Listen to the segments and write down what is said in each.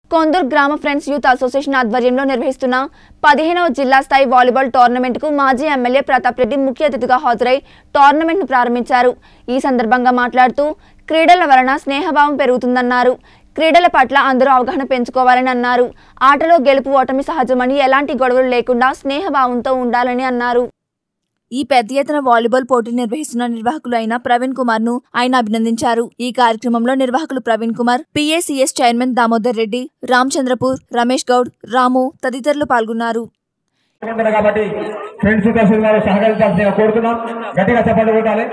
కొందూర్ గ్రామ friends youth association ఆధ్వర్యంలో నిర్వహిస్తున్న పదిహేనవ జిల్లా స్థాయి వాలీబాల్ టోర్నమెంట్కు మాజీ ఎమ్మెల్యే ప్రతాప్ రెడ్డి ముఖ్య అతిథిగా హాజరై టోర్నమెంట్ను ప్రారంభించారు ఈ సందర్భంగా మాట్లాడుతూ క్రీడల వలన స్నేహభావం పెరుగుతుందన్నారు క్రీడల పట్ల అందరూ అవగాహన పెంచుకోవాలని అన్నారు ఆటలో గెలుపు ఓటమి సహజమని ఎలాంటి గొడవలు లేకుండా స్నేహభావంతో ఉండాలని అన్నారు ఈ పెద్ద ఎత్తున వాలీబాల్ పోటీ నిర్వహిస్తున్న నిర్వాహకులు అయిన ప్రవీణ్ కుమార్ ను ఆయన అభినందించారు ఈ కార్యక్రమంలో నిర్వాహకులు ప్రవీణ్ కుమార్ పిఏసిఎస్ చైర్మన్ దామోదర్ రెడ్డి రామచంద్రపూర్ రమేష్ గౌడ్ రాము తదితరులు పాల్గొన్నారు ఉంటుంది కాబట్టి ఫ్రెండ్స్ కలిసి వారు సహకరించాల్సిందిగా కోరుతున్నాం గట్టిగా చెప్పండి కొట్టాలి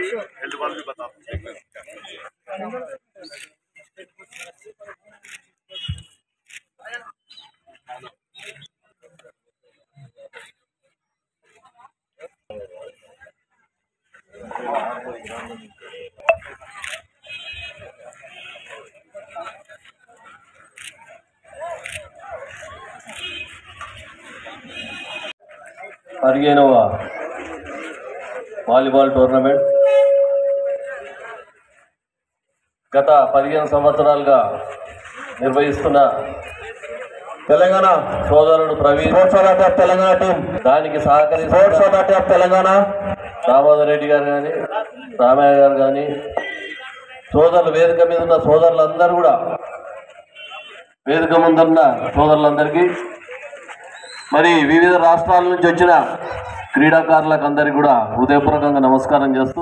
పదిహేనవ వాలీబాల్ టోర్నమెంట్ గత పదిహేను సంవత్సరాలుగా నిర్వహిస్తున్న తెలంగాణ సోదరుడు Praveen sports authority of Telangana team దానికి స్పోర్ట్స్ సహకరిస్తున్న అథారిటీ ఆఫ్ తెలంగాణ దామోదర్ రెడ్డి గారు కానీ రామయ్య గారు కానీ సోదరులు వేదిక మీద ఉన్న సోదరులందరూ కూడా వేదిక ముందున్న సోదరులందరికీ మరి వివిధ రాష్ట్రాల నుంచి వచ్చిన క్రీడాకారులకు అందరికీ కూడా హృదయపూర్వకంగా నమస్కారం చేస్తూ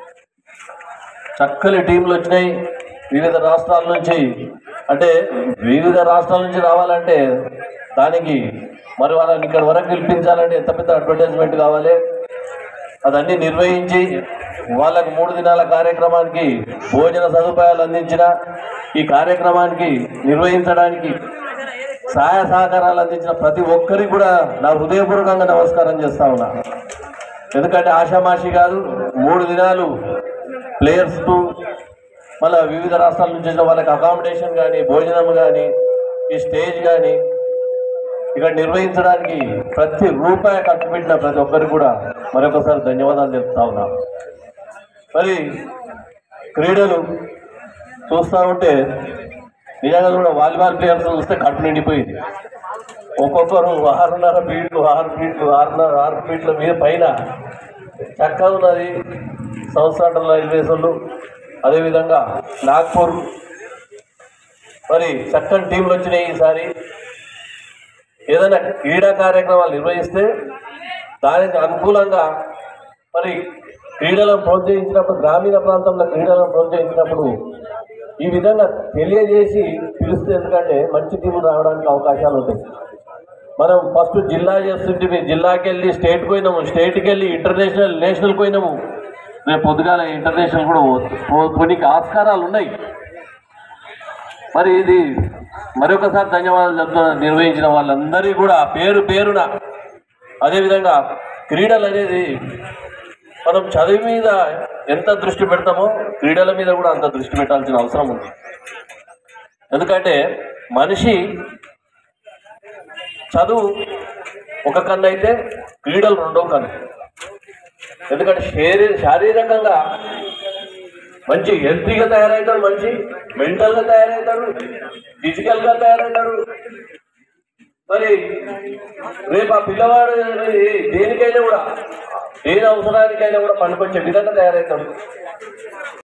చక్కని టీంలు వచ్చినాయి వివిధ రాష్ట్రాల నుంచి అంటే వివిధ రాష్ట్రాల నుంచి రావాలంటే దానికి మరి వాళ్ళని ఇక్కడ వరకు పిలిపించాలంటే ఎంత పెద్ద అడ్వర్టైజ్మెంట్ కావాలి అదన్నీ నిర్వహించి వాళ్ళకు మూడు దినాల కార్యక్రమానికి భోజన సదుపాయాలు అందించిన ఈ కార్యక్రమానికి నిర్వహించడానికి సహాయ సహకారాలు అందించిన ప్రతి ఒక్కరికి కూడా నా హృదయపూర్వకంగా నమస్కారం చేస్తా ఉన్నా ఎందుకంటే ఆషామాషి కాదు మూడు దినాలు ప్లేయర్స్కు మళ్ళీ వివిధ రాష్ట్రాల నుంచి వచ్చిన వాళ్ళకి అకామిడేషన్ కానీ భోజనం కానీ ఈ స్టేజ్ కానీ ఇక్కడ నిర్వహించడానికి ప్రతి రూపాయి ఖర్చు పెట్టిన ప్రతి ఒక్కరికి కూడా మరొకసారి ధన్యవాదాలు చెప్తా ఉన్నా మరి క్రీడలు చూస్తూ ఉంటే నిజంగా కూడా వాలీబాల్ ప్లేయర్స్ చూస్తే కడుపు నిండిపోయింది ఒక్కొక్కరు ఆరున్నర ఫీట్లు ఆరు ఫీట్లు ఆరున్నర ఆరు ఫీట్ల మీద పైన చక్కగా ఉన్నది సౌత్ సెంట్రల్ రైల్వేస్ వాళ్ళు అదేవిధంగా నాగ్పూర్ మరి చక్కని టీంలు వచ్చినాయి ఈసారి ఏదైనా క్రీడా కార్యక్రమాలు నిర్వహిస్తే దానికి అనుకూలంగా మరి క్రీడలను ప్రోత్సహించినప్పుడు గ్రామీణ ప్రాంతంలో క్రీడలను ప్రోత్సహించినప్పుడు ఈ విధంగా తెలియజేసి పిలిస్తే ఎందుకంటే మంచి టీములు రావడానికి అవకాశాలు ఉంటాయి మనం ఫస్ట్ జిల్లా చేస్తుంటే జిల్లాకి వెళ్ళి స్టేట్కి పోయినాము స్టేట్కి వెళ్ళి ఇంటర్నేషనల్ నేషనల్ పోయినాము రేపు పొద్దుగాల ఇంటర్నేషనల్ కూడా పోవచ్చు. పో- కొన్ని ఆస్కారాలు ఉన్నాయి మరి ఇది మరొకసారి ధన్యవాదాలు చెప్తున్నా నిర్వహించిన వాళ్ళందరికీ కూడా పేరు పేరున అదేవిధంగా క్రీడలు అనేది మనం చదువు మీద ఎంత దృష్టి పెడతామో క్రీడల మీద కూడా అంత దృష్టి పెట్టాల్సిన అవసరం ఉంది ఎందుకంటే మనిషి చదువు ఒక కన్ను అయితే క్రీడలు రెండో కన్ను ఎందుకంటే శారీ శారీరకంగా మంచి హెల్తీగా తయారవుతాడు మంచి మెంటల్గా తయారవుతాడు ఫిజికల్గా తయారవుతాడు మరి రేపు ఆ పిల్లవాడు దేనికైనా కూడా దేని అవసరానికైనా కూడా పనికొచ్చే విధంగా తయారవుతాడు